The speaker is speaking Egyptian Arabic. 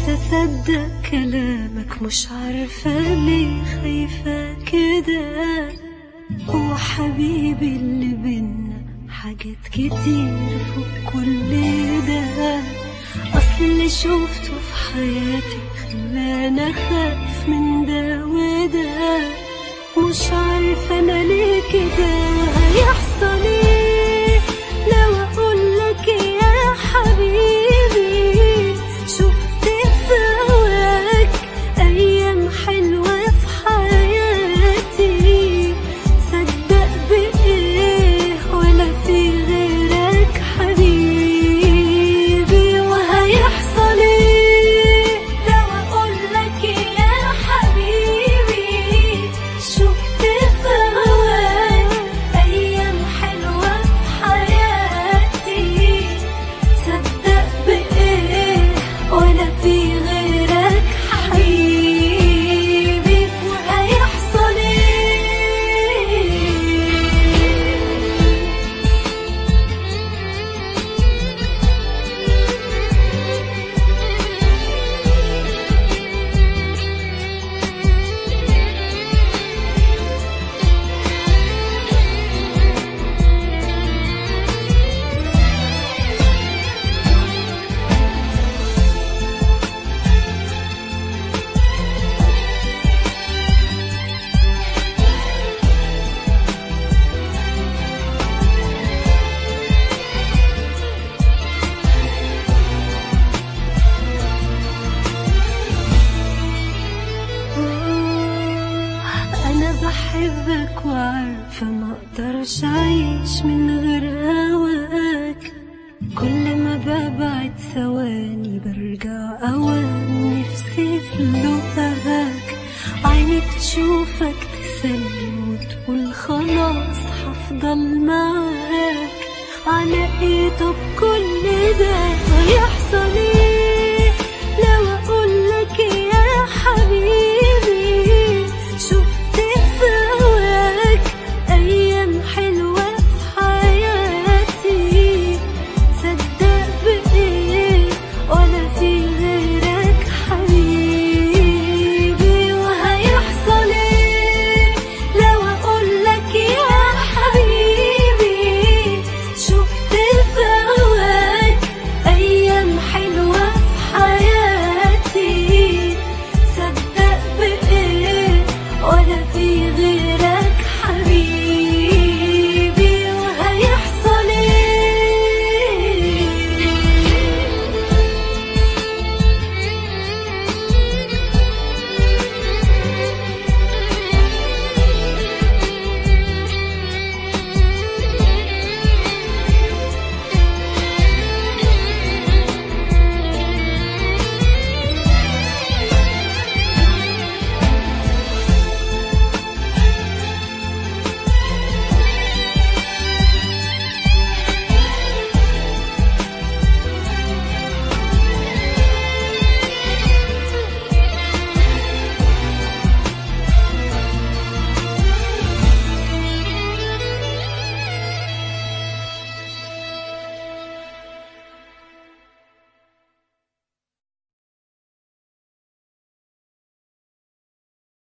اصدق كلامك مش عارفة ليه خايفة كده هو حبيبي اللي بينا حاجات كتير فوق كل ده اصل اللي شوفته في حياتي خلاني اخاف من ده وده مش عارفة انا ليه كده هيحصل ايه لو اقولك يا حبيبي شفت في هواك ايام حلوة في حياتي صدق بايه ولا في غيرك حبيبي وهيحصل ايه لو اقولك يا حبيبي شفت في هواك ايام حلوة في حياتي صدق بايه ولا في غيرك حبيبي وهيحصل ايه أنا بحبك وعارفة ما أقدرش أعيش من غير هواك كل ما ببعد ثواني برجع أوان نفسي في لقاك عيني تشوفك تسلم وتقول خلاص هفضل معاك على ايه طب كل ده